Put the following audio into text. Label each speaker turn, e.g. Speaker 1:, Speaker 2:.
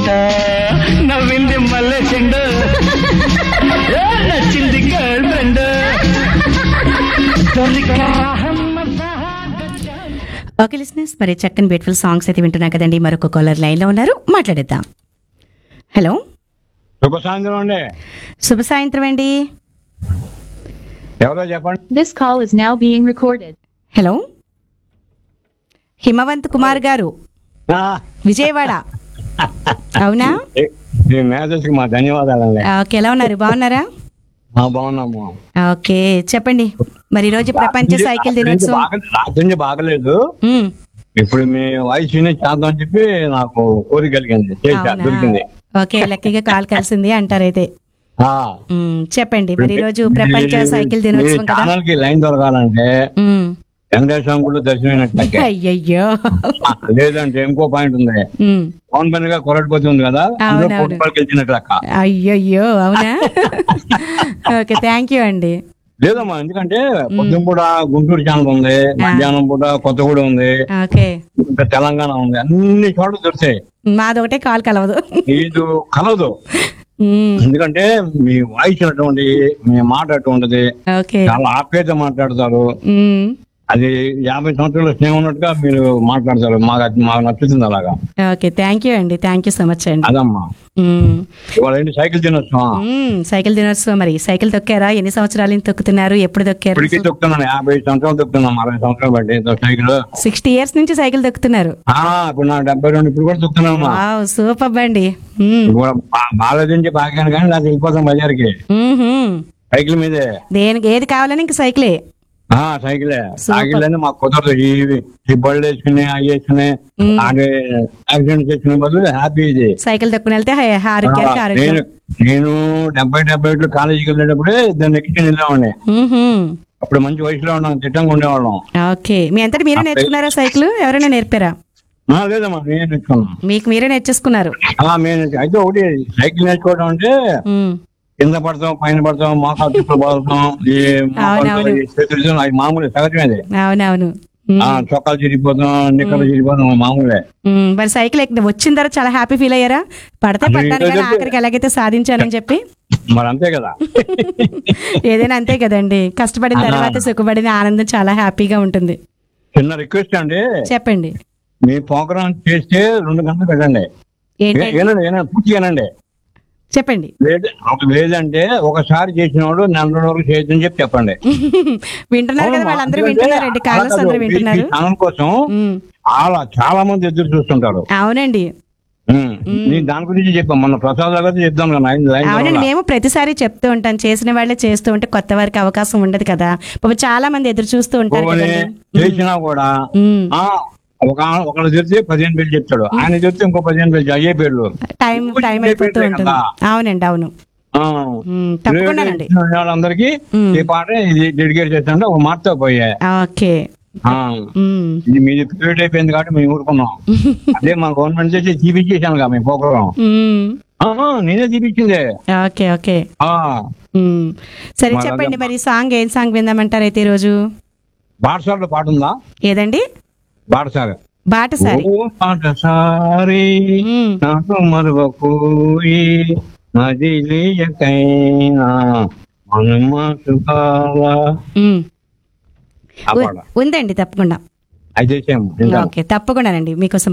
Speaker 1: నవ్వింది మల్లె చెండు ఏ, నచ్చింది గర్ల్ ఫ్రెండ్
Speaker 2: ఓకే లిస్నెస్ మరి చక్కని బ్యూటిఫుల్ సాంగ్స్ అయితే వింటున్నాం కదండి మరొక కాలర్ లైన్ లో ఉన్నారు మాట్లాడేద్దాం హలో
Speaker 3: శుభ సాయంత్రం అండి
Speaker 2: శుభ సాయంత్రం అండి
Speaker 3: ఎవరో చెప్పండి
Speaker 4: This call is now being recorded.
Speaker 2: Hello Himavanth Kumar garu
Speaker 3: ఆ,
Speaker 2: విజయవాడ అవునా
Speaker 3: ఈ- ఈ మేధస్కి మా ధన్యవాదాలండి
Speaker 2: ఓకే ఎలా ఉన్నారు బాగున్నారా
Speaker 3: ఆ, బాగున్నాము
Speaker 2: ఓకే చెప్పండి మరి ఈరోజు ప్రపంచ సైకిల్ దినోత్సవం
Speaker 3: బాగా- రాత్రి నుంచి బాగలేదు
Speaker 2: ఉమ్,
Speaker 3: ఇప్పుడు మీ వాయిస్ వినే చేద్దాం అని చెప్పి నాకు కోరిక కలిగింది చేశా
Speaker 2: అవునా?
Speaker 3: దొరికింది
Speaker 2: ఓకే లక్కీగా కాల్ కలిసింది అంటారైతే
Speaker 3: ఆ.
Speaker 2: ఉమ్, చెప్పండి మరి ఈరోజు ప్రపంచ
Speaker 3: మీ-
Speaker 2: సైకిల్
Speaker 3: మీ
Speaker 2: దినోత్సవం కదా
Speaker 3: ఛానల్ కి లైన్ దొరకాలంటే
Speaker 2: ఉమ్,
Speaker 3: వెంకటేశ్వర గుళ్ళు దర్శనమైనట్లయితే
Speaker 2: అయ్యయ్యో
Speaker 3: లేదంటే ఇంకో పాయింట్ ఉంది
Speaker 2: ఉమ్,
Speaker 3: పవన్ పని గా కొరటిపోతే ఉంది కదా అందులో
Speaker 2: అవునవును.
Speaker 3: కోటి రూపాయలకి ఇచ్చినట్లు లెక్క
Speaker 2: అయ్యయ్యో అవునా ఓకే థ్యాంక్ యూ అండి
Speaker 3: లేదమ్మా ఎందుకంటే పొద్దున పూట గుంటూరు ఛానల్ ఉంది మధ్యాహ్నం పూట కొత్తగూడెం ఉంది
Speaker 2: ఓకే
Speaker 3: ఇంకా తెలంగాణ ఉంది అన్ని చోట్ల దొరుకుతాయి
Speaker 2: మాదొకటే కాల్ కలవదు
Speaker 3: ఇది కలదు
Speaker 2: ఉమ్,
Speaker 3: ఎందుకంటే మీ వాయిస్ అటువంటి మీ మాట అటువంటిది
Speaker 2: ఓకే
Speaker 3: చాలా ఆప్యాయత మాట్లాడతారు
Speaker 2: ఉమ్,
Speaker 3: అది యాభై సంవత్సరాల స్నేహం ఉన్నట్టుగా మీరు మాట్లాడతారు మాకు అది మాకు నచ్చుతుంది అలాగా
Speaker 2: ఓకే థ్యాంక్ యూ అండి థ్యాంక్ యూ సో మచ్ అండి
Speaker 3: అదమ్మా
Speaker 2: ఉమ్,
Speaker 3: ఇవాళ ఏంటి సైకిల్ తినొచ్చా
Speaker 2: ఉమ్, సైకిల్ దినోత్సవం మరి సైకిల్ తొక్కారా ఎన్ని సంవత్సరాల నుంచి తొక్కుతున్నారు ఎప్పుడు తొక్కారు
Speaker 3: ఇప్పటికీ తొక్కుతున్నాను యాభై సంవత్సరాలు తొక్కుతున్నాం అరవై సంవత్సరాలు బట్టి ఏదో సైకిల్
Speaker 2: సిక్స్టీ ఇయర్స్ నుంచి సైకిల్ తొక్కుతున్నారు
Speaker 3: ఆ, ఇప్పుడు నా డెబ్బై రెండు ఇప్పుడు కూడా తొక్కుతున్నాను
Speaker 2: వావ్ సూపర్ అండి ఉమ్,
Speaker 3: ఇప్పుడు కూడా బా- బాగాలేదని బాగాను కానీ నాకు వెళ్ళిపోతాం బజార్కి
Speaker 2: ఉహుం.
Speaker 3: సైకిల్ మీదే
Speaker 2: దేనికి ఏది కావాలని ఇంక సైకిలే
Speaker 3: ఆ సైకిలే సైకిల్ అని మాకు కుదరదు ఈ ఈ బళ్ళు వేసుకుని అవి వేసుకుని అదే యాక్సిడెంట్ చేసుకునే బదులు హ్యాపీ ఇది
Speaker 2: సైకిల్ తొక్కుని వెళ్తే హై-
Speaker 3: ఆ,
Speaker 2: ఆరోగ్యానికి ఆరోగ్యం
Speaker 3: నేను నేను డెబ్బై డెబ్బై ఒకటి కాలేజీకి వెళ్ళేటప్పుడే దాన్ని ఎక్కి వెళ్ళామండి
Speaker 2: ఉహుం.
Speaker 3: అప్పుడు మంచి వయసులో ఉన్నాం తిట్టంగా ఉండేవాళ్ళం
Speaker 2: ఓకే మీ అంతటి మీరే నేర్చుకున్నారా సైకిల్ ఎవరైనా నేర్పారా
Speaker 3: ఆ, లేదమ్మా నేను నేర్చుకున్నాం
Speaker 2: మీకు మీరే నేర్చేసుకున్నారు
Speaker 3: అలా మేము నేర్చు- అయితే ఒకటి సైకిల్ నేర్చుకోవడం అంటే
Speaker 2: ఉమ్,
Speaker 3: కింద పడతాం పైన పడతాం మోకాలు తిప్పులు పడతాం ఈ మోకాలు
Speaker 2: అవునవును.
Speaker 3: ఈ చేతులు ఇస్తాం, అది మామూలే సహజమేది
Speaker 2: అవునవును ఉమ్,
Speaker 3: ఆ చొక్కాలు చిరిగిపోతాం నిక్కలు చిరిగిపోతాం మామూలే
Speaker 2: ఉమ్, మరి సైకిల్ ఎక్కి వచ్చిన తర్వాత చాలా హ్యాపీ ఫీల్ అయ్యారా పడితే
Speaker 3: అది
Speaker 2: పడ్డాను కానీ
Speaker 3: ఏంటంటే-
Speaker 2: ఆఖరికి ఎలాగైతే సాధించానని చెప్పి
Speaker 3: మరి అంతే కదా
Speaker 2: ఏదైనా అంతే కదండి కష్టపడిన తర్వాత సుఖపడిన ఆనందం చాలా హ్యాపీగా ఉంటుంది
Speaker 3: చిన్న రిక్వెస్ట్ అండి
Speaker 2: చెప్పండి
Speaker 3: మీ ప్రోగ్రామ్ చేస్తే రెండు గంటలు పెట్టండి
Speaker 2: ఏంటి
Speaker 3: ఏ- ఏనండి ఏనండి పూర్తి ఏనండి
Speaker 2: చెప్పండి
Speaker 3: లేదు లేదంటే ఒకసారి చేసిన వాడు నెల రోజుల వరకు చేయొచ్చని చెప్పి చెప్పండి
Speaker 2: వింటున్నారు కదా
Speaker 3: అవునమ్మా,
Speaker 2: వాళ్ళందరూ
Speaker 3: ఎందుకంటే
Speaker 2: వింటున్నారండి కాలర్స్
Speaker 3: అలా
Speaker 2: అందరూ
Speaker 3: కాదు,
Speaker 2: వింటున్నారు
Speaker 3: ఈ ఛానల్ కోసం
Speaker 2: ఉమ్,
Speaker 3: చాలా చాలా మంది ఎదురు చూస్తుంటారు
Speaker 2: అవునండి
Speaker 3: ఉమ్. నేను దాని గురించి చెప్పాం మొన్న ప్రసాద్ గారు చెప్తాం కదా లైన్ లైన్
Speaker 2: అవునండి
Speaker 3: ద్వారా.
Speaker 2: మేము ప్రతిసారి చెప్తూ ఉంటాం చేసిన వాళ్ళే చేస్తూ ఉంటే కొత్త వారికి అవకాశం ఉండదు కదా పాపం చాలా మంది ఎదురు చూస్తూ ఉంటారు
Speaker 3: పోనీ
Speaker 2: కదండి
Speaker 3: చేసినా కూడా
Speaker 2: ఉమ్,
Speaker 3: ఆ ఒక ఒకళ్ళు చెప్తే పదిహేను పేర్లు చెప్తాడు ఆయన చెప్తే ఇంకో పదిహేను పేర్లు అయ్యే పేర్లు
Speaker 2: టైం టైం అయిపోతూ ఉంటుంది అవునండి అవును
Speaker 3: ఆ.
Speaker 2: ఉమ్, తప్పకుండానండి
Speaker 3: వాళ్ళందరికీ
Speaker 2: ఉమ్.
Speaker 3: ఈ పాట ఇది డెడికేట్ చేస్తాంటే ఒక మాటతో పోయా
Speaker 2: ఓకే
Speaker 3: ఆ.
Speaker 2: ఉమ్,
Speaker 3: ఇది మీది ప్రైవేట్ అయిపోయింది కాబట్టి మేము ఊరుకున్నాం అదే మా గవర్నమెంట్ చేసి చూపించేసాను కదా మేము ప్రోగ్రాం
Speaker 2: ఉమ్,
Speaker 3: ఆహా, నేనే చూపించిందే
Speaker 2: ఓకే ఓకే
Speaker 3: ఆ
Speaker 2: ఉమ్, సరే
Speaker 3: మరి
Speaker 2: చెప్పండి
Speaker 3: అదమ్మా.
Speaker 2: మరి సాంగ్ ఏం సాంగ్ విందామంటారు అయితే ఈరోజు
Speaker 3: బాటసారిలో పాట ఉందా
Speaker 2: ఏదండి
Speaker 3: బాటసారి
Speaker 2: బాటసారి
Speaker 3: ఓ బాటసారి
Speaker 2: ఉమ్,
Speaker 3: నాకు మరవకోయి మదిలీయకైనా మనమాసు కావా
Speaker 2: ఉమ్.
Speaker 3: ఆ
Speaker 2: ఉ-
Speaker 3: పాట
Speaker 2: ఉందండి తప్పకుండా
Speaker 3: అది చేసాము
Speaker 2: ఓకే తప్పకుండానండి మీకోసం